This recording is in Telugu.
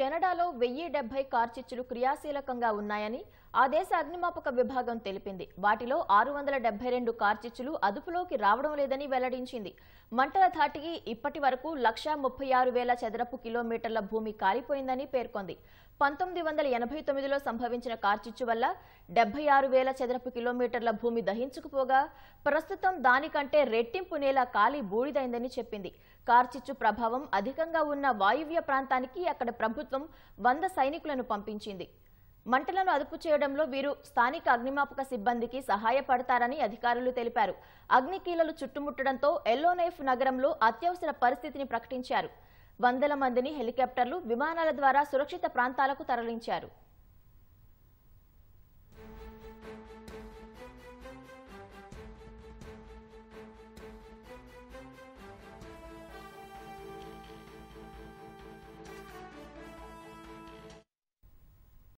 కెనడాలో వెయ్యి డెబ్బై కార్చిచ్చులు క్రియాశీలకంగా ఉన్నాయని ఆ దేశ అగ్నిమాపక విభాగం తెలిపింది వాటిలో ఆరు వందల డెబ్బై రెండు కార్చిచ్చులు అదుపులోకి రావడం లేదని వెల్లడించింది మంటల ధాటికి ఇప్పటి వరకు లక్షా ముప్పై ఆరు వేల చదరపు కిలోమీటర్ల భూమి కాలిపోయిందని పేర్కొంది పంతొమ్మిది వందల ఎనభై తొమ్మిదిలో సంభవించిన కార్చిచ్చు వల్ల డెబ్బై ఆరు వేల చదరపు కిలోమీటర్ల భూమి దహించుకుపోగా ప్రస్తుతం దానికంటే రెట్టింపు నేల కాలి బూడిదైందని చెప్పింది కార్చిచ్చు ప్రభావం అధికంగా ఉన్న వాయువ్య ప్రాంతానికి అక్కడ ప్రభుత్వం వంద సైనికులను పంపించింది మంటలను అదుపు చేయడంలో వీరు స్థానిక అగ్నిమాపక సిబ్బందికి సహాయపడతారని అధికారులు తెలిపారు అగ్నికీలలు చుట్టుముట్టడంతో ఎల్లోనైఫ్ నగరంలో అత్యవసర పరిస్థితిని ప్రకటించారు వందల మందిని హెలికాప్టర్లు విమానాల ద్వారా సురక్షిత ప్రాంతాలకు తరలించారు